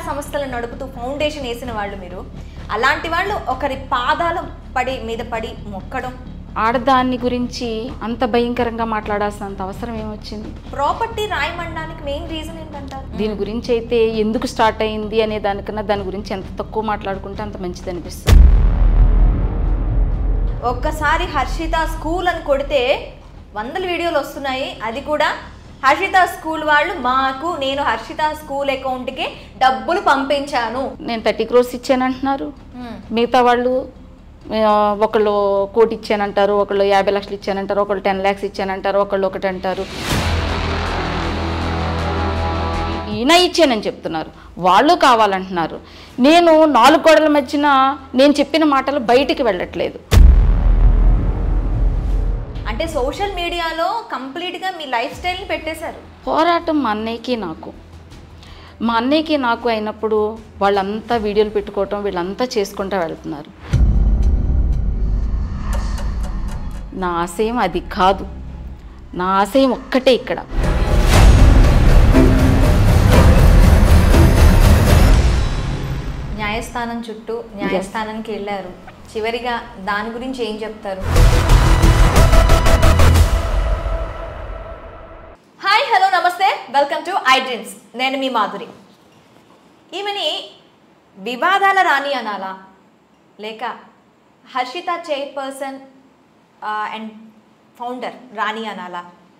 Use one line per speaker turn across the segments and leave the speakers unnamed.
సంస్థలు నడుపుతూ ఫౌండేషన్ వేసిన వాళ్ళు మీరు అలాంటి వాళ్ళు ఒకరి పాదాలు పడి మీద పడి మొక్కడం
ఆడదాన్ని గురించి అంత భయంకరంగా మాట్లాడాల్సినంత అవసరం ఏమొచ్చింది
ప్రాపర్టీ రాయమనడానికి మెయిన్ రీజన్ ఏంటంటారు
దీని గురించి అయితే ఎందుకు స్టార్ట్ అయింది అనే దానికన్నా దాని గురించి ఎంత తక్కువ మాట్లాడుకుంటే అంత మంచిది అనిపిస్తుంది
ఒక్కసారి హర్షిత స్కూల్ అని కొడితే వందల వీడియోలు వస్తున్నాయి అది కూడా హర్షిత స్కూల్ వాళ్ళు మాకు నేను హర్షిత స్కూల్ అకౌంట్కి డబ్బులు పంపించాను
నేను థర్టీ క్రోర్స్ ఇచ్చానంటున్నారు మిగతా వాళ్ళు ఆ, ఒకళ్ళు కోటి ఇచ్చానంటారు ఒకళ్ళు యాభై లక్షలు ఇచ్చానంటారు ఒకళ్ళు టెన్ ల్యాక్స్ ఇచ్చానంటారు ఒకళ్ళు ఒకటి అంటారు ఈయన ఇచ్చానని చెప్తున్నారు వాళ్ళు కావాలంటున్నారు నేను నాలుగు గోడల మధ్యన నేను చెప్పిన మాటలు బయటికి వెళ్ళట్లేదు
అంటే సోషల్ మీడియాలో కంప్లీట్గా మీ లైఫ్ స్టైల్ని పెట్టేశారు
పోరాటం మా అన్నయ్యకి నాకు మా అన్నయ్యకి నాకు అయినప్పుడు వాళ్ళంతా వీడియోలు పెట్టుకోవటం వీళ్ళంతా చేసుకుంటూ వెళ్తున్నారు నా ఆశయం అది కాదు నా ఆశయం ఒక్కటే ఇక్కడ
న్యాయస్థానం చుట్టూ న్యాయస్థానానికి వెళ్ళారు చివరిగా దాని గురించి ఏం చెప్తారు హాయ్ హలో నమస్తే వెల్కమ్ టు ఐ డ్రీమ్స్ నేను మీ మాధురి ఈమెని వివాదాల రాణి అనాలా లేక హర్షిత చైర్పర్సన్ అండ్ ఫౌండర్ రాణి అనాలా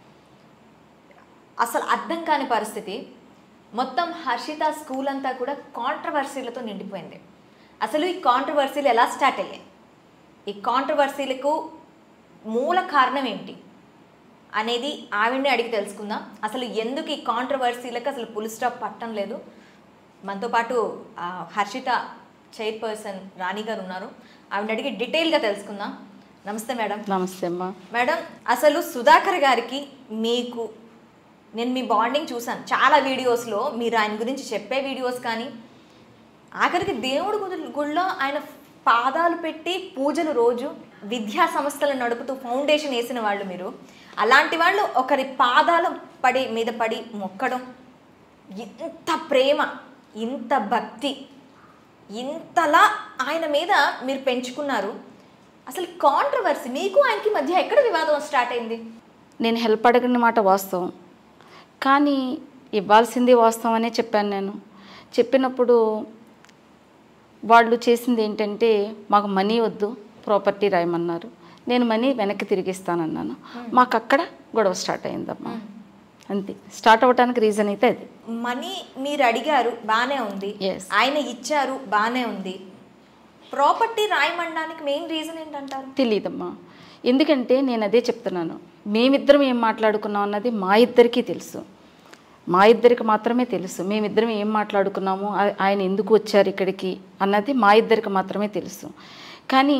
అసలు అర్థం కాని పరిస్థితి మొత్తం హర్షిత స్కూల్ అంతా కూడా కాంట్రవర్సీలతో నిండిపోయింది అసలు ఈ కాంట్రవర్సీలు ఎలా స్టార్ట్ అయ్యాయి ఈ కాంట్రవర్సీలకు మూల కారణం ఏంటి అనేది ఆవిడని అడిగి తెలుసుకుందాం అసలు ఎందుకు ఈ కాంట్రవర్సీలకు అసలు పుల్ స్టాప్ పట్టడం లేదు మనతో పాటు ఆ, హర్షిత చైర్పర్సన్ రాణి గారు ఉన్నారు ఆవిడ అడిగి డీటెయిల్గా తెలుసుకుందాం నమస్తే మేడం
నమస్తే అమ్మా
మేడం అసలు సుధాకర్ గారికి మీకు నేను మీ బాండింగ్ చూసాను చాలా వీడియోస్లో మీరు ఆయన గురించి చెప్పే వీడియోస్ కానీ ఆఖరికి దేవుడి గుడి- గుడిలో ఆయన పాదాలు పెట్టి పూజలు రోజు విద్యా సంస్థలు నడుపుతూ ఫౌండేషన్ వేసిన వాళ్ళు మీరు అలాంటి వాళ్ళు ఒకరి పాదాలు పడి మీద పడి మొక్కడం ఇంత ప్రేమ ఇంత భక్తి ఇంతలా ఆయన మీద మీరు పెంచుకున్నారు అసలు కాంట్రవర్సీ మీకు ఆయనకి మధ్య ఎక్కడ వివాదం స్టార్ట్ అయింది
నేను హెల్ప్ అడగని మాట వాస్తవం కానీ ఇవ్వాల్సింది వాస్తవం అనే చెప్పాను నేను చెప్పినప్పుడు వాళ్ళు చేసింది ఏంటంటే మాకు మనీ వద్దు ప్రాపర్టీ రాయమన్నారు నేను మనీ వెనక్కి తిరిగిస్తానన్నాను మాకు అక్కడ గొడవ స్టార్ట్ అయిందమ్మా అంతే స్టార్ట్ అవ్వడానికి రీజన్ అయితే అది
మనీ మీరు అడిగారు బాగానే ఉంది
Yes.
ఆయన ఇచ్చారు బాగానే ఉంది ప్రాపర్టీ రాయమనడానికి మెయిన్ రీజన్ ఏంటంటారు
తెలియదమ్మా ఎందుకంటే నేను అదే చెప్తున్నాను మేమిద్దరం ఏం మాట్లాడుకున్నాం అన్నది మా ఇద్దరికీ తెలుసు మా ఇద్దరికి మాత్రమే తెలుసు మేమిద్దరం ఏం మాట్లాడుకున్నాము ఆ- ఆయన ఎందుకు వచ్చారు ఇక్కడికి అన్నది మా ఇద్దరికి మాత్రమే తెలుసు కానీ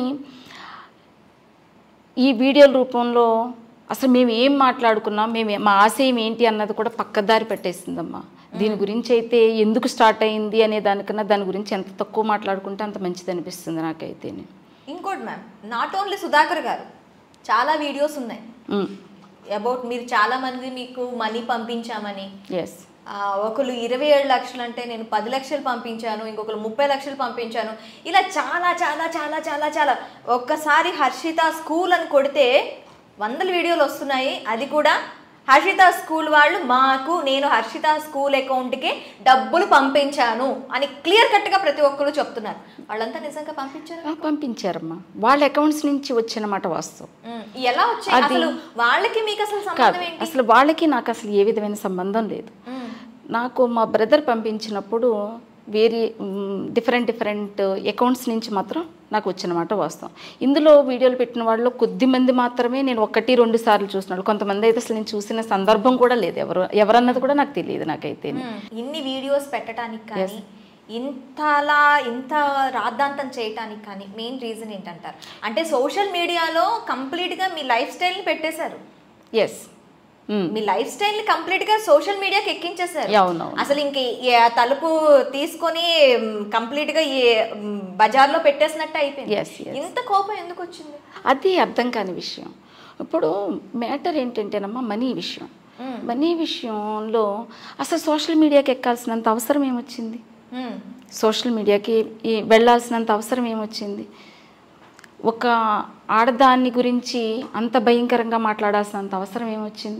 ఈ వీడియోల రూపంలో అసలు మేము ఏం మాట్లాడుకున్నాం మేము ఏ- మా ఆశయం ఏంటి అన్నది కూడా పక్కదారి పెట్టేసిందమ్మా దీని గురించి అయితే ఎందుకు స్టార్ట్ అయింది అనే దానికన్నా దాని గురించి ఎంత తక్కువ మాట్లాడుకుంటే అంత మంచిది అనిపిస్తుంది నాకైతే
ఇంకోటి మ్యామ్ నాట్ ఓన్లీ సుధాకర్ గారు చాలా వీడియోస్ ఉన్నాయి అబౌట్ మీరు చాలా మంది మీకు మనీ పంపించామని
ఎస్
ఆ, ఒకరు ఇరవై ఏడు లక్షలు అంటే నేను పది లక్షలు పంపించాను ఇంకొకరు ముప్పై లక్షలు పంపించాను ఇలా చాలా చాలా చాలా చాలా చాలా ఒక్కసారి హర్షిత స్కూల్ అని కొడితే వందల వీడియోలు వస్తున్నాయి అది కూడా హర్షిత స్కూల్ వాళ్ళు మాకు నేను హర్షిత స్కూల్ అకౌంట్కి డబ్బులు పంపించాను అని క్లియర్ కట్గా ప్రతి ఒక్కరు చెప్తున్నారు వాళ్ళంతా నిజంగా పంపించారు
ఆ, పంపించారమ్మా వాళ్ళ అకౌంట్స్ నుంచి వచ్చిన మాట వాస్తవం
ఉమ్, ఎలా వచ్చాయి
అది-
అసలు వాళ్ళకి మీకు అసలు
కాదు
సంబంధం ఏంటి
అసలు వాళ్ళకి నాకు అసలు ఏ విధమైన సంబంధం లేదు
ఉమ్,
నాకు మా బ్రదర్ పంపించినప్పుడు వేరే డిఫరెంట్ డిఫరెంట్ అకౌంట్స్ నుంచి మాత్రం నాకు వచ్చిన మాట వాస్తవం ఇందులో వీడియోలు పెట్టిన వాళ్ళు కొద్ది మంది మాత్రమే నేను ఒకటి రెండు సార్లు చూసినాడు కొంతమంది అయితే అసలు నేను చూసిన సందర్భం కూడా లేదు ఎవరు ఎవరన్నది కూడా నాకు తెలియదు నాకైతే
ఉమ్, ఇన్ని వీడియోస్ పెట్టడానికి కానీ ఇంతలా ఇంత రాద్ధాంతం చేయటానికి కానీ మెయిన్ రీజన్ ఏంటంటారు అంటే సోషల్ మీడియాలో కంప్లీట్గా మీ లైఫ్ స్టైల్ని పెట్టేశారు
ఎస్
మీ లైఫ్ స్టైల్ని కంప్లీట్గా సోషల్ మీడియాకి ఎక్కించేశారు
అవునవును
అసలు ఇంక ఈ తలుపు తీసుకొని కంప్లీట్గా ఈ మ్, బజార్లో పెట్టేసినట్టు అయిపోయింది
Yes, yes.
ఇంత కోపం ఎందుకు వచ్చింది
అది అర్థం కాని విషయం ఇప్పుడు మ్యాటర్ ఏంటంటేనమ్మా మనీ విషయం మనీ విషయంలో అసలు సోషల్ మీడియాకి ఎక్కాల్సినంత అవసరం ఏమొచ్చింది
మ్మ్.
సోషల్ మీడియాకి ఈ వెళ్ళాల్సినంత అవసరం ఏమొచ్చింది ఒక ఆడదాన్ని గురించి అంత భయంకరంగా మాట్లాడాల్సినంత అవసరం ఏమొచ్చింది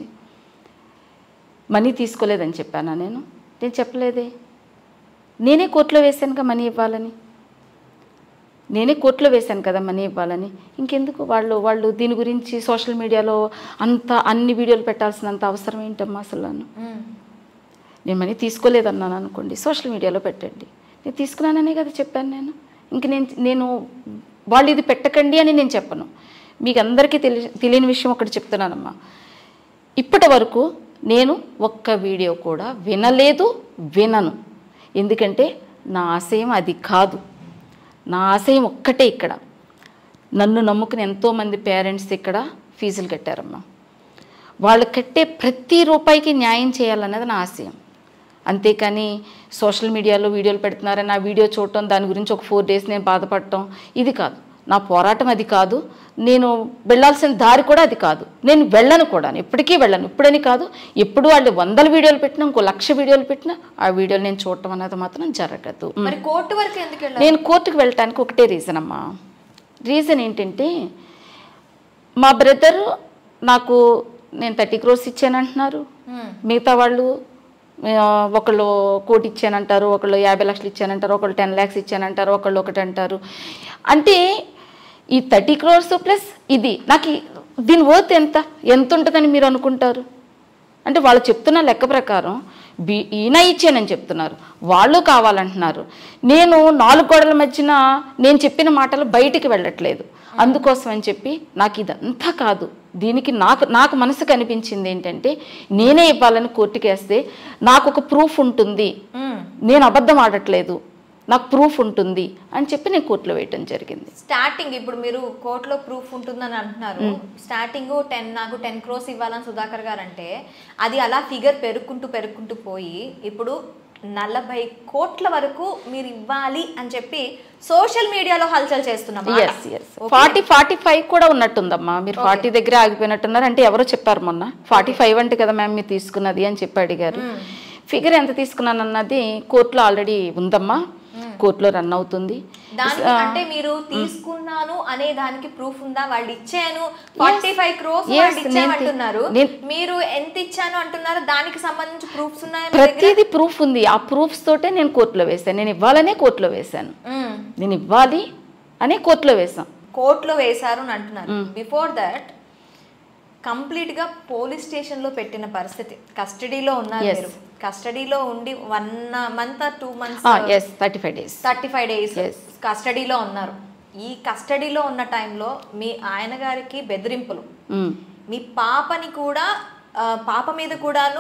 మనీ తీసుకోలేదని చెప్పానా నేను నేను చెప్పలేదే నేనే కోర్టులో వేశానుగా మనీ ఇవ్వాలని నేనే కోర్టులో వేశాను కదా మనీ ఇవ్వాలని ఇంకెందుకు వాళ్ళు వాళ్ళు దీని గురించి సోషల్ మీడియాలో అంత అన్ని వీడియోలు పెట్టాల్సినంత అవసరం ఏంటమ్మా అసలు నన్ను
మ్మ్.
నేను మనీ తీసుకోలేదన్నాను అనుకోండి సోషల్ మీడియాలో పెట్టండి నేను తీసుకున్నాననే కదా చెప్పాను నేను ఇంక నేను నేను వాళ్ళు ఇది పెట్టకండి అని నేను చెప్పను మీకు అందరికీ తెలి తెలియని విషయం ఒకటి చెప్తున్నానమ్మా ఇప్పటి వరకు నేను ఒక్క వీడియో కూడా వినలేదు వినను ఎందుకంటే నా ఆశయం అది కాదు నా ఆశయం ఒక్కటే ఇక్కడ నన్ను నమ్ముకుని ఎంతోమంది పేరెంట్స్ ఇక్కడ ఫీజులు కట్టారమ్మా వాళ్ళు కట్టే ప్రతి రూపాయికి న్యాయం చేయాలన్నది నా ఆశయం అంతేకాని సోషల్ మీడియాలో వీడియోలు పెడుతున్నారని ఆ వీడియో చూడటం దాని గురించి ఒక ఫోర్ డేస్ నేను బాధపడటం ఇది కాదు నా పోరాటం అది కాదు నేను వెళ్ళాల్సిన దారి కూడా అది కాదు నేను వెళ్ళను కూడా ఎప్పటికీ వెళ్ళను ఇప్పుడని కాదు ఎప్పుడు వాళ్ళు వందల వీడియోలు పెట్టినా ఇంకో లక్ష వీడియోలు పెట్టినా ఆ వీడియోలు నేను చూడటం అనేది మాత్రం జరగదు
మరి కోర్టు వరకు ఎందుకు వెళ్ళాలి
నేను కోర్టుకు వెళ్ళటానికి ఒకటే రీజన్ అమ్మా రీజన్ ఏంటంటే మా బ్రదర్ నాకు నేను థర్టీ క్రోర్స్ ఇచ్చానంటున్నారు
మ్మ్.
మిగతా వాళ్ళు ఆ, ఒకళ్ళు కోటి ఇచ్చానంటారు ఒకళ్ళు యాభై లక్షలు ఇచ్చానంటారు ఒకళ్ళు టెన్ ల్యాక్స్ ఇచ్చానంటారు ఒకళ్ళు ఒకటి అంటారు అంటే ఈ థర్టీ క్రోర్స్ ప్లస్ ఇది నాకు ఈ- దీని వర్త్ ఎంత ఎంత ఉంటుందని మీరు అనుకుంటారు అంటే వాళ్ళు చెప్తున్న లెక్క ప్రకారం బి ఈయన ఇచ్చానని చెప్తున్నారు వాళ్ళు కావాలంటున్నారు నేను నాలుగు గోడల మధ్యన నేను చెప్పిన మాటలు బయటికి వెళ్ళట్లేదు అందుకోసం అని చెప్పి నాకు ఇదంతా కాదు దీనికి నాకు నాకు మనసుకు అనిపించింది ఏంటంటే నేనే ఇవ్వాలని కోర్టుకి వేస్తే నాకు ఒక ప్రూఫ్ ఉంటుంది
మ్మ్.
నేను అబద్ధం ఆడట్లేదు నాకు ప్రూఫ్ ఉంటుంది అని చెప్పి నేను కోర్టులో వేయటం జరిగింది
స్టార్టింగ్ ఇప్పుడు మీరు కోర్టులో ప్రూఫ్ ఉంటుందని అంటున్నారు స్టార్టింగ్ టెన్ నాకు టెన్ క్రోస్ ఇవ్వాలని సుధాకర్ గారు అంటే అది అలా ఫిగర్ పెరుక్కుంటూ పెరుక్కుంటూ పోయి ఇప్పుడు నలభై కోట్ల వరకు మీరు ఇవ్వాలి అని చెప్పి సోషల్ మీడియాలో హల్చల్ చేస్తున్నాం
S S forty forty five కూడా ఉన్నట్టుందమ్మా మీరు ఫార్టీ దగ్గర ఆగిపోయినట్టున్నారు అంటే ఎవరో చెప్పారు మొన్న ఫార్టీ ఫైవ్ అంటే కదా మ్యామ్ మీరు తీసుకున్నది అని చెప్పి అడిగారు ఫిగర్ ఎంత తీసుకున్నాను అన్నది కోర్టులో ఆల్రెడీ ఉందమ్మా కోర్టులో రన్ అవుతుంది
దానికి అంటే మీరు తీసుకున్నాను అనే దానికి ప్రూఫ్ ఉందా వాళ్ళు ఇచ్చాను ఫార్టీ ఫైవ్ క్రోస్
Yes,
వాళ్ళు
నేను
ఇచ్చామంటున్నారు
నేను-
మీరు ఎంత ఇచ్చాను అంటున్నారు దానికి సంబంధించి ప్రూఫ్స్ ఉన్నాయా మీ దగ్గర?
ప్రతిదీ ప్రూఫ్ ఉంది ఆ ప్రూఫ్స్ తోటే నేను కోర్టులో వేశాను నేను ఇవ్వాలనే కోర్టులో వేశాను
మ్మ్.
నేను ఇవ్వాలి అనే కోర్టులో వేశాను
కోర్టులో వేశారు అని అంటున్నారు బిఫోర్ దట్ కంప్లీట్ గా పోలీస్ స్టేషన్ లో పెట్టిన పరిస్థితి కస్టడీలో ఉన్నారు
Yes.
మీరు కస్టడీలో ఉండి one month two months
yes thirty five days
thirty five days
Yes.
కస్టడీలో ఉన్నారు ఈ కస్టడీలో ఉన్న టైంలో మీ ఆయన గారికి బెదిరింపులు మీ పాపని కూడా ఆ, పాప మీద కూడాను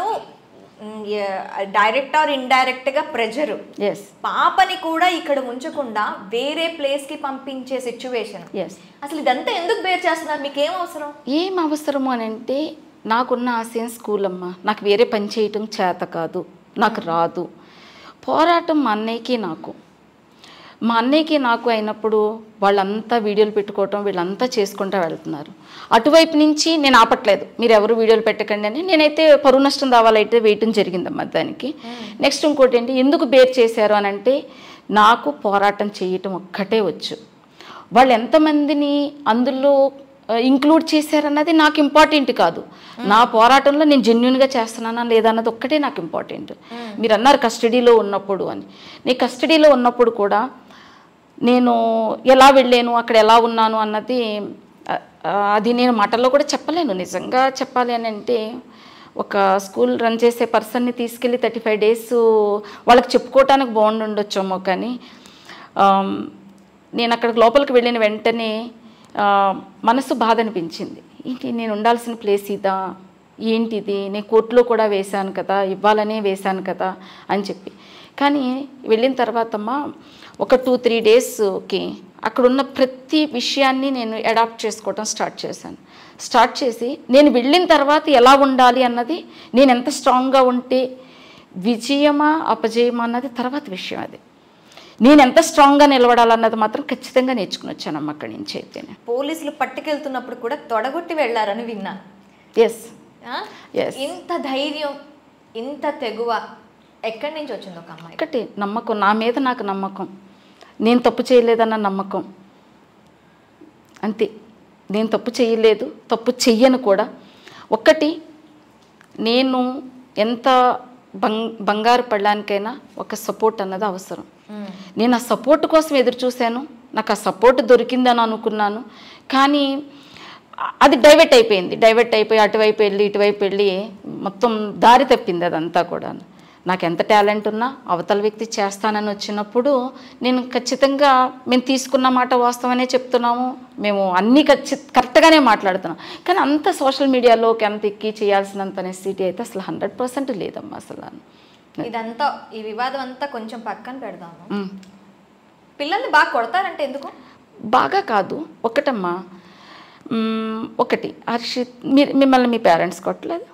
డైరెక్ట్ ఆర్ ఇండైరెక్ట్ గా ప్రెజర్
ఎస్
పాపని కూడా ఇక్కడ ఉంచకుండా వేరే ప్లేస్ కి పంపించే సిచ్యువేషన్
ఎస్
అసలు ఇదంతా ఎందుకు బేర్ చేస్తున్నారు మీకు ఏం అవసరం
ఏం అవసరము అని అంటే నాకున్న ఆశయం స్కూల్ అమ్మ నాకు వేరే పని చేయటం చేత కాదు నాకు రాదు పోరాటం మా అన్నయ్యకి నాకు మా అన్నయ్యకి నాకు అయినప్పుడు వాళ్ళంతా వీడియోలు పెట్టుకోవటం వీళ్ళంతా చేసుకుంటూ వెళ్తున్నారు అటువైపు నుంచి నేను ఆపట్లేదు మీరు ఎవరు వీడియోలు పెట్టకండి అని నేనైతే పరువు నష్టం దావాలైతే వేయటం జరిగిందమ్మా దానికి నెక్స్ట్ ఇంకోటి ఏంటి ఎందుకు బేర్ చేశారు అని అంటే నాకు పోరాటం చేయటం ఒక్కటే వచ్చు వాళ్ళు ఎంతమందిని అందులో ఇంక్లూడ్ చేశారన్నది నాకు ఇంపార్టెంట్ కాదు నా పోరాటంలో నేను జెన్యున్గా చేస్తున్నానా లేదా అన్నది ఒక్కటే నాకు ఇంపార్టెంట్ మీరు అన్నారు కస్టడీలో ఉన్నప్పుడు అని నేను కస్టడీలో ఉన్నప్పుడు కూడా నేను ఎలా వెళ్ళాను అక్కడ ఎలా ఉన్నాను అన్నది ఆ, ఆ, అది నేను మాటల్లో కూడా చెప్పలేను నిజంగా చెప్పాలి అని అంటే ఒక స్కూల్ రన్ చేసే పర్సన్ని తీసుకెళ్ళి థర్టీ ఫైవ్ డేస్ వాళ్ళకి చెప్పుకోవటానికి బాగుండుండొచ్చేమో కానీ ఆమ్, నేను అక్కడికి లోపలికి వెళ్ళిన వెంటనే ఆ, మనసు బాధ అనిపించింది ఏంటి నేను ఉండాల్సిన ప్లేస్ ఇదా ఏంటిది నేను కోర్టులో కూడా వేశాను కదా ఇవ్వాలనే వేశాను కదా అని చెప్పి కానీ వెళ్ళిన తర్వాతమ్మా ఒక టూ త్రీ డేస్కి అక్కడ ఉన్న ప్రతి విషయాన్ని నేను అడాప్ట్ చేసుకోవటం స్టార్ట్ చేశాను స్టార్ట్ చేసి నేను వెళ్ళిన తర్వాత ఎలా ఉండాలి అన్నది నేను ఎంత స్ట్రాంగ్గా ఉంటే విజయమా అపజయమా అన్నది తర్వాత విషయం అది నేను ఎంత స్ట్రాంగ్గా నిలబడాలన్నది మాత్రం ఖచ్చితంగా నేర్చుకుని వచ్చానమ్మ అక్కడి నుంచి అయితేనే
పోలీసులు పట్టుకెళ్తున్నప్పుడు కూడా తొడగొట్టి వెళ్ళారని విన్నాను
ఎస్
ఆ?
Yes.
ఇంత ధైర్యం ఇంత తెగువ ఎక్కడి నుంచి వచ్చింది ఒక అమ్మాయి
ఒకటి నమ్మకం నా మీద నాకు నమ్మకం నేను తప్పు చేయలేదన్న నమ్మకం అంతే నేను తప్పు చేయలేదు తప్పు చెయ్యను కూడా ఒక్కటి నేను ఎంత బంగ్ బంగారు పడడానికైనా ఒక సపోర్ట్ అన్నది అవసరం
మ్మ్.
నేను ఆ సపోర్ట్ కోసం ఎదురు చూశాను నాకు ఆ సపోర్ట్ దొరికిందని అనుకున్నాను కానీ అ- అది డైవర్ట్ అయిపోయింది డైవర్ట్ అయిపోయి అటువైపు వెళ్ళి ఇటువైపు వెళ్ళి మొత్తం దారి తప్పింది అదంతా కూడా నాకు ఎంత టాలెంట్ ఉన్నా అవతల వ్యక్తి చేస్తానని వచ్చినప్పుడు నేను ఖచ్చితంగా మేము తీసుకున్న మాట వాస్తవనే చెప్తున్నాము మేము అన్నీ ఖచ్చి కరెక్ట్గానే మాట్లాడుతున్నాం కానీ అంత సోషల్ మీడియాలోకి అంత ఎక్కి చేయాల్సినంత నెసిటీ అయితే అసలు హండ్రెడ్ పర్సెంట్ లేదమ్మా అసలు
ఇదంతా ఈ వివాదం అంతా కొంచెం పక్కన పెడదాము
ఉమ్.
పిల్లల్ని బాగా కొడతారంటే ఎందుకు
బాగా కాదు ఒకటమ్మా మ్మ్, ఒకటి హర్షిత్ మీరు మిమ్మల్ని మీ పేరెంట్స్ కొట్టలేదు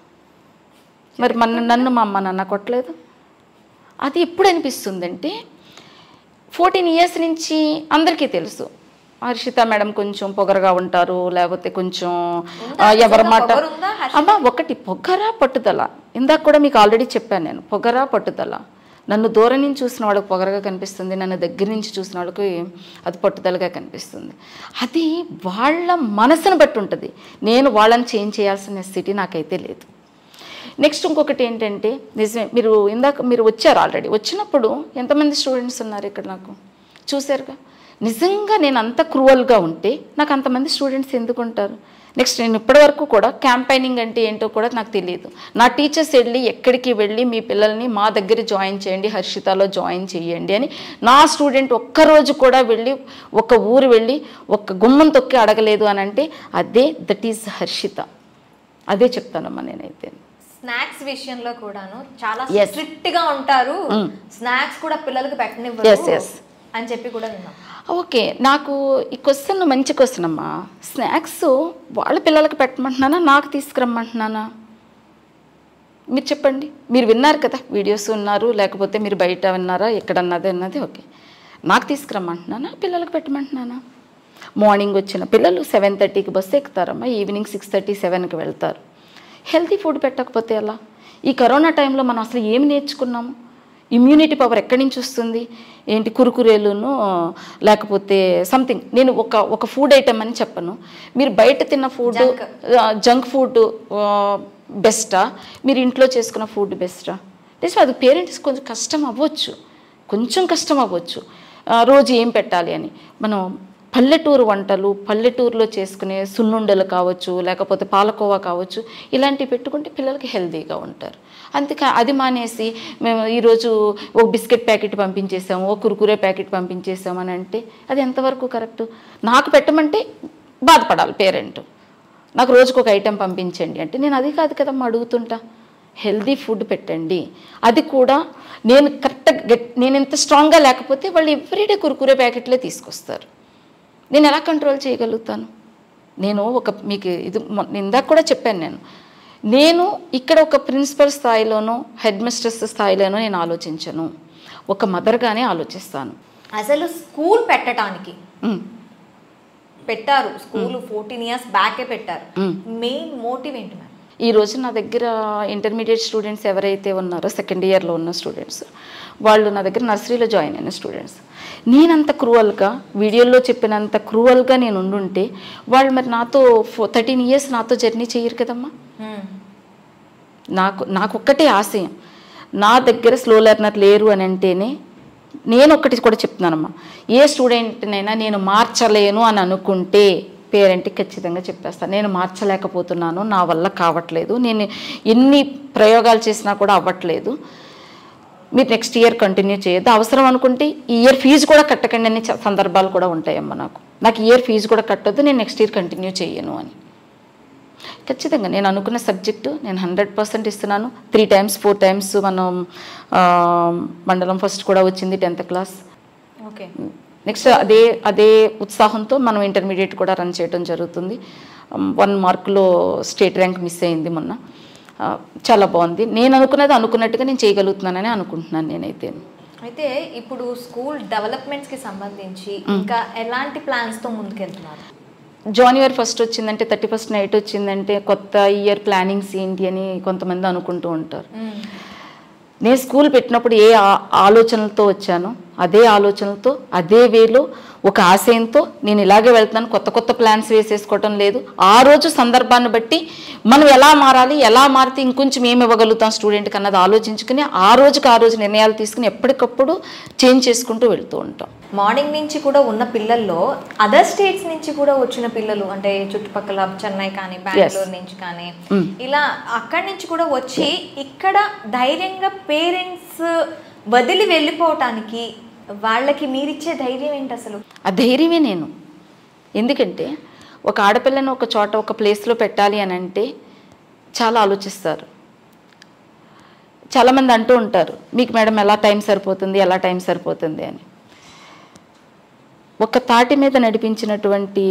మరి మన నన్ను మా అమ్మ నాన్న కొట్టలేదు అది ఎప్పుడు అనిపిస్తుందంటే ఫోర్టీన్ ఇయర్స్ నుంచి అందరికీ తెలుసు హర్షిత మేడం కొంచెం పొగరగా ఉంటారు లేకపోతే కొంచెం ఆ, ఎవరి మాట
పొగరుందా
అమ్మా ఒకటి పొగరా పట్టుదల ఇందాక కూడా మీకు ఆల్రెడీ చెప్పాను నేను పొగరా పట్టుదల నన్ను దూరం నుంచి చూసిన వాళ్ళకి పొగరగా కనిపిస్తుంది నన్ను దగ్గర నుంచి చూసిన వాళ్ళకి అది పట్టుదలగా కనిపిస్తుంది అది వాళ్ళ మనసును బట్టి ఉంటుంది నేను వాళ్ళని చేంజ్ చేయాల్సిన స్థితి నాకైతే లేదు నెక్స్ట్ ఇంకొకటి ఏంటంటే నిజమే మీరు ఇందాక మీరు వచ్చారు ఆల్రెడీ వచ్చినప్పుడు ఎంతమంది స్టూడెంట్స్ ఉన్నారు ఇక్కడ నాకు చూశారుగా నిజంగా నేను అంత క్రూవల్గా ఉంటే నాకు అంతమంది స్టూడెంట్స్ ఎందుకు ఉంటారు నెక్స్ట్ నేను ఇప్పటివరకు కూడా క్యాంపైనింగ్ అంటే ఏంటో కూడా నాకు తెలియదు నా టీచర్స్ వెళ్ళి ఎక్కడికి వెళ్ళి మీ పిల్లల్ని మా దగ్గర జాయిన్ చేయండి హర్షితలో జాయిన్ చేయండి అని నా స్టూడెంట్ ఒక్కరోజు కూడా వెళ్ళి ఒక ఊరు వెళ్ళి ఒక గుమ్మం తొక్కి అడగలేదు అని అంటే అదే దట్ ఈజ్ హర్షిత అదే చెప్తానమ్మా నేనైతే
స్నాక్స్ విషయంలో కూడాను చాలా
Yes.
స్ట్రిక్ట్ గా ఉంటారు
Mm.
స్నాక్స్ కూడా పిల్లలకి
Yes,
పెట్టనివ్వరు
yes.
అని చెప్పి కూడా విన్నాం
ఓకే నాకు ఈ క్వశ్చన్ మంచి క్వశ్చన్ అమ్మా స్నాక్స్ వాళ్ళ పిల్లలకి పెట్టమంటున్నానా నాకు తీసుకురమ్మంటున్నానా మీరు చెప్పండి మీరు విన్నారు కదా వీడియోస్ ఉన్నారు లేకపోతే మీరు బయట విన్నారా ఎక్కడన్నది అన్నది ఓకే నాకు తీసుకురమ్మంటున్నానా పిల్లలకు పెట్టమంటున్నానా మార్నింగ్ వచ్చిన పిల్లలు సెవెన్ థర్టీకి బస్సు ఎక్కుతారమ్మా ఈవినింగ్ సిక్స్ థర్టీ సెవెన్కి వెళ్తారు హెల్తీ ఫుడ్ పెట్టకపోతే ఎలా ఈ కరోనా టైంలో మనం అసలు ఏమి నేర్చుకున్నాము ఇమ్యూనిటీ పవర్ ఎక్కడి నుంచి వస్తుంది ఏంటి కురుకురేలును లేకపోతే సంథింగ్ నేను ఒక ఒక ఫుడ్ ఐటమ్ అని చెప్పను మీరు బయట తిన్న ఫుడ్
Junk.
జంక్ ఫుడ్ బెస్టా మీరు ఇంట్లో చేసుకున్న ఫుడ్ బెస్టా లేదు అది పేరెంట్స్ కొంచెం కష్టం అవ్వచ్చు కొంచెం కష్టం అవ్వచ్చు ఆ, రోజు ఏం పెట్టాలి అని మనం పల్లెటూరు వంటలు పల్లెటూరులో చేసుకునే సున్నుండలు కావచ్చు లేకపోతే పాలకోవా కావచ్చు ఇలాంటివి పెట్టుకుంటే పిల్లలకి హెల్తీగా ఉంటారు అందుకే అది మానేసి మేము ఈరోజు ఒక బిస్కెట్ ప్యాకెట్ పంపించేసాము ఒక కురుకురే ప్యాకెట్ పంపించేసాము అని అంటే అది ఎంతవరకు కరెక్ట్ నాకు పెట్టమంటే బాధపడాలి పేరెంట్ నాకు రోజుకు ఒక ఐటెం పంపించండి అంటే నేను అది కాదు కదమ్మా అడుగుతుంటా హెల్దీ ఫుడ్ పెట్టండి అది కూడా నేను కరెక్ట్గా గెట్ నేను ఎంత స్ట్రాంగ్గా లేకపోతే వాళ్ళు ఎవ్రీడే కురుకురే ప్యాకెట్లే తీసుకొస్తారు నేను ఎలా కంట్రోల్ చేయగలుగుతాను నేను ఒక మీకు ఇది మొ- ఇందాక కూడా చెప్పాను నేను నేను ఇక్కడ ఒక ప్రిన్సిపల్ స్థాయిలోనో హెడ్ మిస్ట్రెస్ స్థాయిలోనో నేను ఆలోచించను ఒక మదర్గానే ఆలోచిస్తాను
అసలు స్కూల్ పెట్టడానికి
ఉమ్,
పెట్టారు స్కూల్ ఫోర్టీన్ ఇయర్స్ బ్యాకే పెట్టారు
మ్మ్.
మెయిన్ మోటివ్ ఏంటి మ్యామ్
ఈ రోజు నా దగ్గర ఇంటర్మీడియట్ స్టూడెంట్స్ ఎవరైతే ఉన్నారో సెకండ్ ఇయర్లో ఉన్న స్టూడెంట్స్ వాళ్ళు నా దగ్గర నర్సరీలో జాయిన్ అయిన స్టూడెంట్స్ నేనంత క్రూవల్గా వీడియోలో చెప్పినంత క్రూవల్గా నేను ఉండుంటే వాళ్ళు మరి నాతో ఫో థర్టీన్ ఇయర్స్ నాతో జర్నీ చేయరు కదమ్మా నాకు నాకు ఒక్కటే ఆశయం నా దగ్గర స్లో లెర్నర్ లేరు అని అంటేనే నేను ఒక్కటి కూడా చెప్తున్నానమ్మా ఏ స్టూడెంట్నైనా నేను మార్చలేను అని అనుకుంటే పేరెంట్కి ఖచ్చితంగా చెప్పేస్తాను నేను మార్చలేకపోతున్నాను నా వల్ల కావట్లేదు నేను ఎన్ని ప్రయోగాలు చేసినా కూడా అవ్వట్లేదు మీరు నెక్స్ట్ ఇయర్ కంటిన్యూ చేయొద్దు అవసరం అనుకుంటే ఈ ఇయర్ ఫీజు కూడా కట్టకండి అనే చ- సందర్భాలు కూడా ఉంటాయమ్మా నాకు నాకు ఈ ఇయర్ ఫీజు కూడా కట్టొద్దు నేను నెక్స్ట్ ఇయర్ కంటిన్యూ చేయను అని ఖచ్చితంగా నేను అనుకున్న సబ్జెక్టు నేను హండ్రెడ్ పర్సెంట్ ఇస్తున్నాను త్రీ టైమ్స్ ఫోర్ టైమ్స్ మనం ఆ, మండలం ఫస్ట్ కూడా వచ్చింది టెన్త్ క్లాస్
ఓకే
నెక్స్ట్ అదే అదే ఉత్సాహంతో మనం ఇంటర్మీడియట్ కూడా రన్ చేయడం జరుగుతుంది వన్ మార్కులో స్టేట్ ర్యాంక్ మిస్ అయింది మొన్న ఆ, చాలా బాగుంది నేను అనుకున్నది అనుకున్నట్టుగా నేను చేయగలుగుతున్నానని అనుకుంటున్నాను నేనైతే
అయితే ఇప్పుడు స్కూల్ డెవలప్మెంట్స్ కి సంబంధించి ఇంకా ఎలాంటి ప్లాన్స్ తో ముందుకెళ్తున్నారు
జనవరి ఫస్ట్ వచ్చిందంటే థర్టీ ఫస్ట్ నైట్ వచ్చిందంటే కొత్త ఇయర్ ప్లానింగ్స్ ఏంటి అని కొంతమంది అనుకుంటూ ఉంటారు నేను స్కూల్ పెట్టినప్పుడు ఏ ఆ- ఆలోచనలతో వచ్చానో అదే ఆలోచనలతో అదే వేలో ఒక ఆశయంతో నేను ఇలాగే వెళ్తున్నాను కొత్త కొత్త ప్లాన్స్ వేసేసుకోవటం లేదు ఆ రోజు సందర్భాన్ని బట్టి మనం ఎలా మారాలి ఎలా మారితే ఇంకొంచెం ఏమి ఇవ్వగలుగుతాం స్టూడెంట్కి అన్నది ఆలోచించుకుని ఆ రోజుకి ఆ రోజు నిర్ణయాలు తీసుకుని ఎప్పటికప్పుడు చేంజ్ చేసుకుంటూ వెళ్తూ ఉంటాం
మార్నింగ్ నుంచి కూడా ఉన్న పిల్లల్లో అదర్ స్టేట్స్ నుంచి కూడా వచ్చిన పిల్లలు అంటే చుట్టుపక్కల చెన్నై కానీ బెంగళూరు నుంచి కానీ ఇలా అక్కడి నుంచి కూడా వచ్చి ఇక్కడ ధైర్యంగా పేరెంట్స్ వదిలి వెళ్ళిపోవటానికి వాళ్ళకి మీరిచ్చే ధైర్యం ఏంటి అసలు
ఆ ధైర్యమే నేను ఎందుకంటే ఒక ఆడపిల్లని ఒక చోట ఒక ప్లేస్లో పెట్టాలి అని అంటే చాలా ఆలోచిస్తారు చాలామంది అంటూ ఉంటారు మీకు మేడం ఎలా టైం సరిపోతుంది ఎలా టైం సరిపోతుంది అని ఒక తాటి మీద నడిపించినటువంటి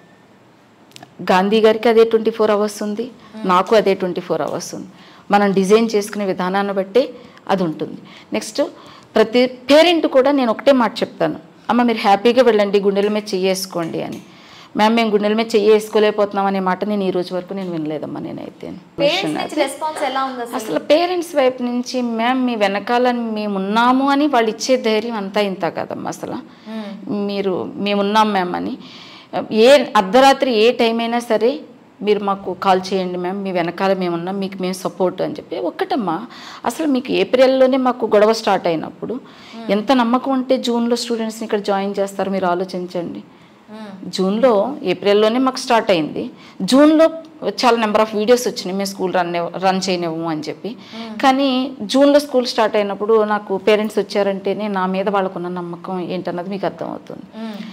గాంధీ గారికి అదే ట్వంటీ ఫోర్ అవర్స్ ఉంది నాకు అదే ట్వంటీ ఫోర్ అవర్స్ ఉంది మనం డిజైన్ చేసుకునే విధానాన్ని బట్టి అది ఉంటుంది నెక్స్ట్ ప్రతి పేరెంట్ కూడా నేను ఒకటే మాట చెప్తాను అమ్మ మీరు హ్యాపీగా వెళ్ళండి గుండెల మీద చెయ్యేసుకోండి అని మ్యామ్ మేము గుండెల మీద చెయ్యి వేసుకోలేకపోతున్నాం అనే మాట నేను ఈ రోజు వరకు నేను వినలేదమ్మా నేనైతే
పేరెంట్స్ నుంచి రెస్పాన్స్ ఎలా ఉంది అసలు
అసలు పేరెంట్స్ వైపు నుంచి మ్యామ్ మీ వెనకాల మేము ఉన్నాము అని వాళ్ళు ఇచ్చే ధైర్యం అంతా ఇంత కదమ్మా అసలు మీరు మేమున్నాం మ్యామ్ అని ఏ అర్ధరాత్రి ఏ టైం అయినా సరే మీరు మాకు కాల్ చేయండి మ్యామ్ మీ వెనకాల మేమున్నాం మీకు మేము సపోర్ట్ అని చెప్పి ఒక్కటమ్మా అసలు మీకు ఏప్రిల్లోనే మాకు గొడవ స్టార్ట్ అయినప్పుడు ఎంత నమ్మకం ఉంటే జూన్లో స్టూడెంట్స్ని ఇక్కడ జాయిన్ చేస్తారు మీరు ఆలోచించండి జూన్లో ఏప్రిల్లోనే మాకు స్టార్ట్ అయింది జూన్లో చాలా నెంబర్ ఆఫ్ వీడియోస్ వచ్చినాయి మేము స్కూల్ రన్ రన్ చేయనివ్వము అని చెప్పి కానీ జూన్లో స్కూల్ స్టార్ట్ అయినప్పుడు నాకు పేరెంట్స్ వచ్చారంటేనే నా మీద వాళ్ళకున్న నమ్మకం ఏంటన్నది మీకు అర్థమవుతుంది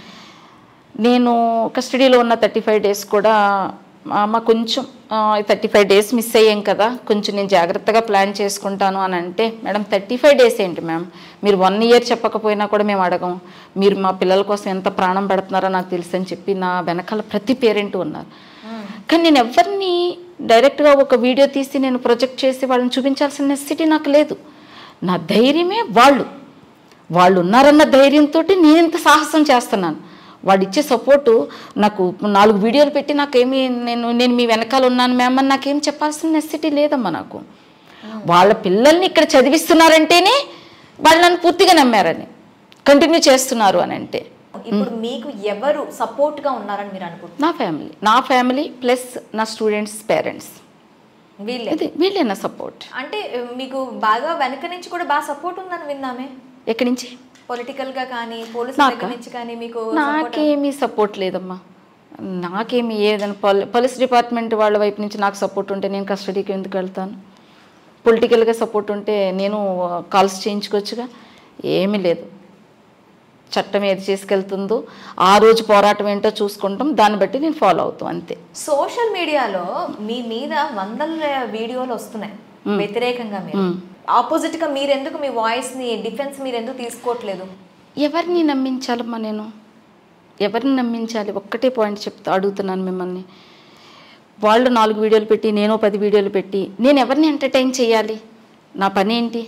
నేను కస్టడీలో ఉన్న థర్టీ ఫైవ్ డేస్ కూడా ఆ, మా కొంచెం థర్టీ ఫైవ్ డేస్ మిస్ అయ్యాం కదా కొంచెం నేను జాగ్రత్తగా ప్లాన్ చేసుకుంటాను అని అంటే మేడం థర్టీ ఫైవ్ డేస్ ఏంటి మ్యామ్ మీరు వన్ ఇయర్ చెప్పకపోయినా కూడా మేము అడగం మీరు మా పిల్లల కోసం ఎంత ప్రాణం పెడుతున్నారో నాకు తెలుసు అని చెప్పి నా వెనకాల ప్రతి పేరెంట్ ఉన్నారు కానీ నేను ఎవరిని డైరెక్ట్గా ఒక వీడియో తీసి నేను ప్రొజెక్ట్ చేసి వాళ్ళని చూపించాల్సిన నెసిటీ నాకు లేదు నా ధైర్యమే వాళ్ళు వాళ్ళు ఉన్నారన్న ధైర్యంతో నేను ఇంత సాహసం చేస్తున్నాను వాడు ఇచ్చే సపోర్టు నాకు నాలుగు వీడియోలు పెట్టి నాకేమి నేను నేను మీ వెనకాల ఉన్నాను మ్యామ్ అని నాకేం చెప్పాల్సిన నెసిటీ లేదమ్మా నాకు వాళ్ళ పిల్లల్ని ఇక్కడ చదివిస్తున్నారంటేనే వాళ్ళు నన్ను పూర్తిగా నమ్మారని కంటిన్యూ చేస్తున్నారు అని అంటే
ఇప్పుడు మీకు ఎవరు సపోర్ట్ గా ఉన్నారని మీరు అనుకుంటున్నారు
నా ఫ్యామిలీ నా ఫ్యామిలీ ప్లస్ నా స్టూడెంట్స్ పేరెంట్స్
వీళ్ళే
ఇది వీళ్ళే నా సపోర్ట్
అంటే మీకు బాగా వెనక నుంచి కూడా బాగా సపోర్ట్ ఉందని విన్నామే
ఎక్కడి నుంచి
పొలిటికల్ గా కానీ పోలీసుల
నాకా?
దగ్గర నుంచి కానీ మీకు
నాకేమీ సపోర్ట్ లేదమ్మా నాకేమి ఏదైనా పోలీ పోలీస్ డిపార్ట్మెంట్ వాళ్ళ వైపు నుంచి నాకు సపోర్ట్ ఉంటే నేను కస్టడీకి ఎందుకు వెళ్తాను పొలిటికల్గా సపోర్ట్ ఉంటే నేను కాల్స్ చేయించుకోవచ్చుగా ఏమీ లేదు చట్టం ఏది చేసుకెళ్తుందో ఆ రోజు పోరాటం ఏంటో చూసుకుంటాం దాన్ని బట్టి నేను ఫాలో అవుతాం అంతే
సోషల్ మీడియాలో మీ మీద వందల వీడియోలు వస్తున్నాయి వ్యతిరేకంగా మీరు ఆపోజిట్ గా మీరు ఎందుకు మీ వాయిస్ ని డిఫెన్స్ మీరు ఎందుకు తీసుకోవట్లేదు
ఎవరిని నమ్మించాలమ్మా నేను ఎవరిని నమ్మించాలి ఒక్కటే పాయింట్ చెప్తా అడుగుతున్నాను మిమ్మల్ని వాళ్ళు నాలుగు వీడియోలు పెట్టి నేను పది వీడియోలు పెట్టి నేను ఎవరిని ఎంటర్టైన్ చేయాలి నా పని ఏంటి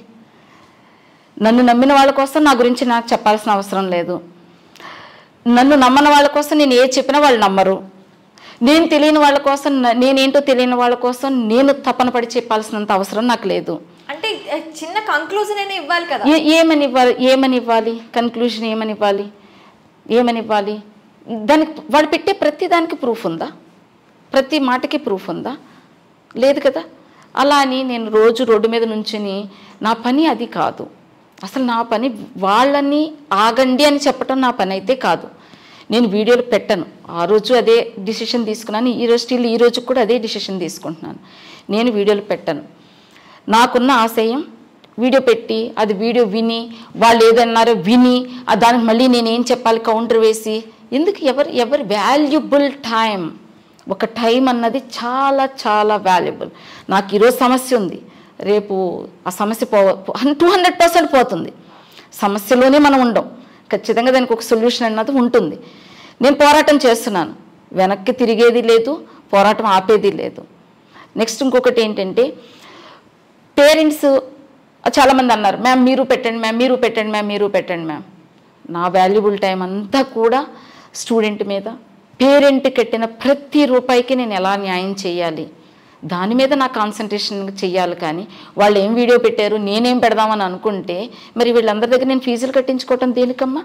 నన్ను నమ్మిన వాళ్ళ కోసం నా గురించి నాకు చెప్పాల్సిన అవసరం లేదు నన్ను నమ్మని వాళ్ళ కోసం నేను ఏ చెప్పినా వాళ్ళు నమ్మరు నేను తెలియని వాళ్ళ కోసం న- నేనేంటో తెలియని వాళ్ళ కోసం నేను తపన పడి చెప్పాల్సినంత అవసరం నాకు లేదు
అంటే ఆ, చిన్న కంక్లూజన్ అయినా ఇవ్వాలి కదా
ఏ- ఏమని ఇవ్వాలి ఏమని ఇవ్వాలి కన్క్లూజన్ ఏమని ఇవ్వాలి ఏమని ఇవ్వాలి దానికి వాడు పెట్టే ప్రతి దానికి ప్రూఫ్ ఉందా ప్రతి మాటకి ప్రూఫ్ ఉందా లేదు కదా అలా అని నేను రోజు రోడ్డు మీద నుంచుని నా పని అది కాదు అసలు నా పని వాళ్ళని ఆగండి అని చెప్పటం నా పని అయితే కాదు నేను వీడియోలు పెట్టను ఆ రోజు అదే డిసిషన్ తీసుకున్నాను ఈ రోజు స్టిల్ ఈ రోజు కూడా అదే డిసిషన్ తీసుకుంటున్నాను నేను వీడియోలు పెట్టను నాకున్న ఆశయం వీడియో పెట్టి అది వీడియో విని వాళ్ళు ఏదన్నారో విని ఆ దానికి మళ్ళీ నేను ఏం చెప్పాలి కౌంటర్ వేసి ఎందుకు ఎవరు ఎవరి వాల్యుబుల్ టైం ఒక టైం అన్నది చాలా చాలా వాల్యుబుల్ నాకు ఈరోజు సమస్య ఉంది రేపు ఆ సమస్య పో టూ హండ్రెడ్ పర్సెంట్ పోతుంది సమస్యలోనే మనం ఉండం ఖచ్చితంగా దానికి ఒక సొల్యూషన్ అన్నది ఉంటుంది నేను పోరాటం చేస్తున్నాను వెనక్కి తిరిగేది లేదు పోరాటం ఆపేది లేదు నెక్స్ట్ ఇంకొకటి ఏంటంటే పేరెంట్స్ చాలామంది అన్నారు మ్యామ్ మీరు పెట్టండి మ్యామ్ మీరు పెట్టండి మ్యామ్ మీరు పెట్టండి మ్యామ్ నా వాల్యుబుల్ టైం అంతా కూడా స్టూడెంట్ మీద పేరెంట్ కట్టిన ప్రతి రూపాయికి నేను ఎలా న్యాయం చేయాలి దాని మీద నా కాన్సన్ట్రేషన్ చెయ్యాలి కానీ వాళ్ళు ఏం వీడియో పెట్టారు నేనేం పెడదామని అనుకుంటే మరి వీళ్ళందరి దగ్గర నేను ఫీజులు కట్టించుకోవటం దేనికమ్మా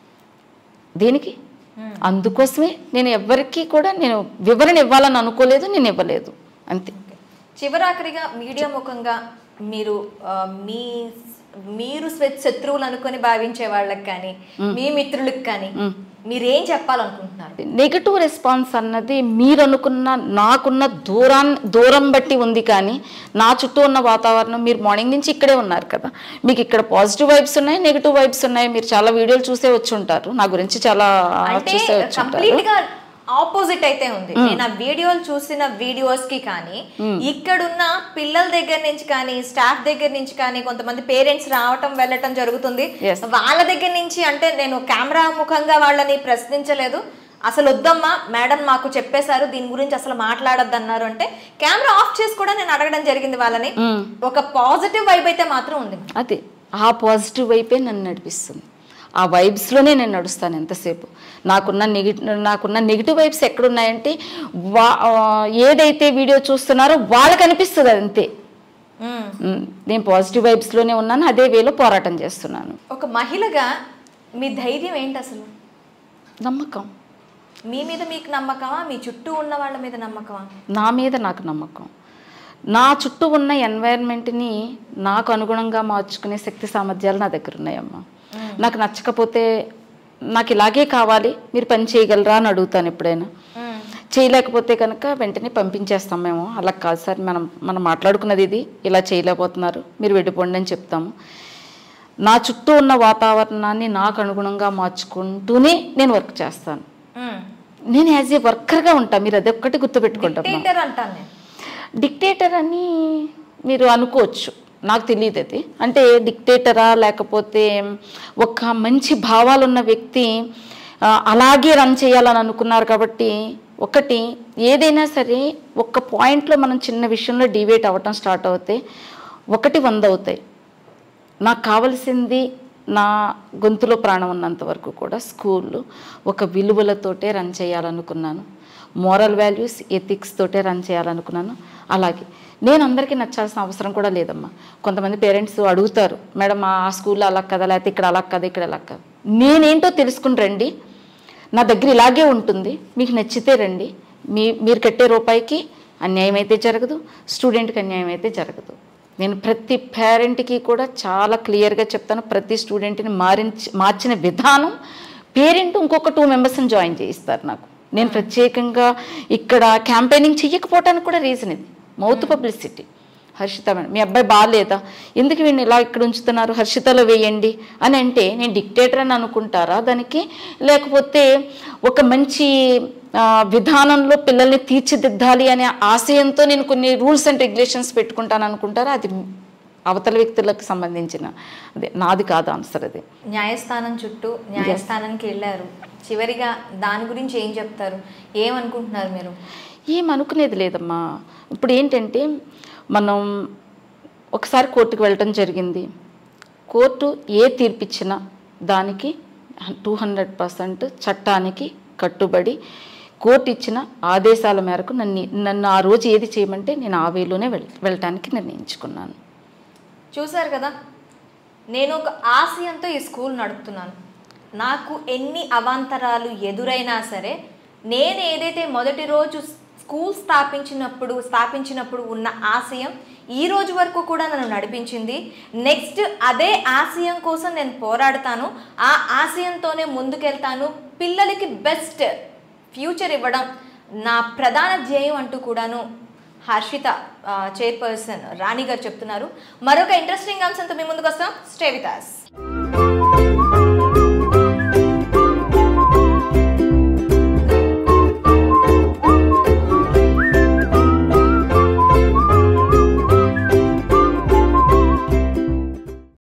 దేనికి అందుకోసమే నేను ఎవ్వరికీ కూడా నేను వివరణ ఇవ్వాలని అనుకోలేదు నేను ఇవ్వలేదు అంతే
చివరాఖరిగా మీడియా ముఖంగా మీరు ఆ, మీ మీరు స్వ- శత్రువులు అనుకొని భావించే వాళ్ళకి కానీ మీ మిత్రులకు కానీ మీరేం చెప్పాలనుకుంటున్నారు
నెగిటివ్ రెస్పాన్స్ అన్నది మీరు అనుకున్న నాకున్న దూరాన్ని దూరం బట్టి ఉంది కానీ నా చుట్టూ ఉన్న వాతావరణం మీరు మార్నింగ్ నుంచి ఇక్కడే ఉన్నారు కదా మీకు ఇక్కడ పాజిటివ్ వైబ్స్ ఉన్నాయి నెగిటివ్ వైబ్స్ ఉన్నాయి మీరు చాలా వీడియోలు చూసే వచ్చి ఉంటారు నా గురించి చాలా
అంటే
చూసే వచ్చి ఉంటారు
కంప్లీట్ గా ఆపోజిట్ అయితే ఉంది నేను ఆ వీడియోలు చూసిన వీడియోస్ కి కానీ ఇక్కడున్న పిల్లల దగ్గర నుంచి కానీ స్టాఫ్ దగ్గర నుంచి కానీ కొంతమంది పేరెంట్స్ రావటం వెళ్ళటం జరుగుతుంది
Yes.
వాళ్ళ దగ్గర నుంచి అంటే నేను కెమెరా ముఖంగా వాళ్ళని ప్రశ్నించలేదు అసలు వద్దమ్మా మేడం మాకు చెప్పేశారు దీని గురించి అసలు మాట్లాడొద్దు అన్నారు అంటే కెమెరా ఆఫ్ చేసి కూడా నేను అడగడం జరిగింది వాళ్ళని ఒక పాజిటివ్ వైబ్ అయితే మాత్రం ఉంది
అదే ఆ పాజిటివ్ వైపే నన్ను నడిపిస్తుంది ఆ వైబ్స్లోనే నేను నడుస్తాను ఎంతసేపు నాకున్న నెగిటివ్ నాకున్న నెగిటివ్ వైబ్స్ ఎక్కడున్నాయంటే వా ఆ, ఏదైతే వీడియో చూస్తున్నారో వాళ్ళకి అనిపిస్తుంది అంతే
మ్మ్.
ఉమ్, నేను పాజిటివ్ వైబ్స్లోనే ఉన్నాను అదే వేలో పోరాటం చేస్తున్నాను
ఒక మహిళగా మీ ధైర్యం ఏంటి అసలు
నమ్మకం
మీ మీద మీకు నమ్మకమా మీ చుట్టూ ఉన్న వాళ్ళ మీద నమ్మకమా
నా మీద నాకు నమ్మకం నా చుట్టూ ఉన్న ఎన్వైరన్మెంట్ని నాకు అనుగుణంగా మార్చుకునే శక్తి సామర్థ్యాలు నా దగ్గర ఉన్నాయమ్మా నాకు నచ్చకపోతే నాకు ఇలాగే కావాలి మీరు పని చేయగలరా అని అడుగుతాను ఎప్పుడైనా చేయలేకపోతే కనుక వెంటనే పంపించేస్తాం మేము అలా కాదు సార్ మనం మనం మాట్లాడుకున్నది ఇది ఇలా చేయలేకపోతున్నారు మీరు వెళ్ళిపోండి అని చెప్తాము నా చుట్టూ ఉన్న వాతావరణాన్ని నాకు అనుగుణంగా మార్చుకుంటూనే నేను వర్క్ చేస్తాను నేను యాజ్ ఏ వర్కర్గా ఉంటాను మీరు అదొక్కటి గుర్తుపెట్టుకుంటాం
డిక్టేటర్ అంటాను నేను
డిక్టేటర్ అని మీరు అనుకోవచ్చు నాకు తెలియదు అది అంటే డిక్టేటరా లేకపోతే ఒక మంచి భావాలున్న వ్యక్తి ఆ, అలాగే రన్ చేయాలని అనుకున్నారు కాబట్టి ఒకటి ఏదైనా సరే ఒక్క పాయింట్లో మనం చిన్న విషయంలో డివేట్ అవ్వటం స్టార్ట్ అవుతే ఒకటి వంద అవుతాయి నాకు కావలసింది నా గొంతులో ప్రాణం ఉన్నంత వరకు కూడా స్కూల్లో ఒక విలువలతోటే రన్ చేయాలనుకున్నాను మోరల్ వాల్యూస్ ఎథిక్స్ తోటే రన్ చేయాలనుకున్నాను అలాగే నేను అందరికీ నచ్చాల్సిన అవసరం కూడా లేదమ్మా కొంతమంది పేరెంట్స్ అడుగుతారు మేడం ఆ స్కూల్లో అలా కదా లేకపోతే ఇక్కడ అలా కదా ఇక్కడ అలా కదా నేనేంటో తెలుసుకుని రండి నా దగ్గర ఇలాగే ఉంటుంది మీకు నచ్చితే రండి మీ మీరు కట్టే రూపాయికి అన్యాయం అయితే జరగదు స్టూడెంట్కి అన్యాయం అయితే జరగదు నేను ప్రతి పేరెంట్కి కూడా చాలా క్లియర్గా చెప్తాను ప్రతి స్టూడెంట్ని మారించి మార్చిన విధానం పేరెంట్ ఇంకొక టూ మెంబర్స్ని జాయిన్ చేయిస్తారు నాకు నేను ప్రత్యేకంగా ఇక్కడ క్యాంపెయినింగ్ చెయ్యకపోవటానికి కూడా రీజన్ ఇది మౌత్ పబ్లిసిటీ హర్షిత మేడం మీ అబ్బాయి బాగాలేదా ఎందుకు వీడిని ఇలా ఇక్కడ ఉంచుతున్నారు హర్షితలో వేయండి అని అంటే నేను డిక్టేటర్ అని అనుకుంటారా దానికి లేకపోతే ఒక మంచి ఆ, విధానంలో పిల్లల్ని తీర్చిదిద్దాలి అనే ఆశయంతో నేను కొన్ని రూల్స్ అండ్ రెగ్యులేషన్స్ పెట్టుకుంటాను అనుకుంటారా అది అవతల వ్యక్తులకు సంబంధించిన అదే నాది కాదు ఆన్సర్ అది
న్యాయస్థానం చుట్టూ న్యాయస్థానానికి వెళ్ళారు చివరిగా దాని గురించి ఏం చెప్తారు ఏమనుకుంటున్నారు మీరు
ఏం అనుకునేది లేదమ్మా ఇప్పుడు ఏంటంటే మనం ఒకసారి కోర్టుకు వెళ్ళటం జరిగింది కోర్టు ఏ తీర్పిచ్చినా దానికి టూ హండ్రెడ్ పర్సెంట్ చట్టానికి కట్టుబడి కోర్టు ఇచ్చిన ఆదేశాల మేరకు నన్ను నన్ను ఆ రోజు ఏది చేయమంటే నేను ఆ వేలోనే వెళ్ వెళ్ళటానికి నిర్ణయించుకున్నాను
చూశారు కదా నేను ఒక ఆశయంతో ఈ స్కూల్ నడుపుతున్నాను నాకు ఎన్ని అవాంతరాలు ఎదురైనా సరే నేను ఏదైతే మొదటి రోజు స్కూల్ స్థాపించినప్పుడు స్థాపించినప్పుడు ఉన్న ఆశయం ఈ రోజు వరకు కూడా నన్ను నడిపించింది నెక్స్ట్ అదే ఆశయం కోసం నేను పోరాడతాను ఆ ఆశయంతోనే ముందుకెళ్తాను పిల్లలకి బెస్ట్ ఫ్యూచర్ ఇవ్వడం నా ప్రధాన ధ్యేయం అంటూ కూడాను హర్షిత ఆ, చైర్పర్సన్ రాణి గారు చెప్తున్నారు మరొక ఇంట్రెస్టింగ్ అంశంతో మీ ముందుకు వస్తాం స్టే విత్ us.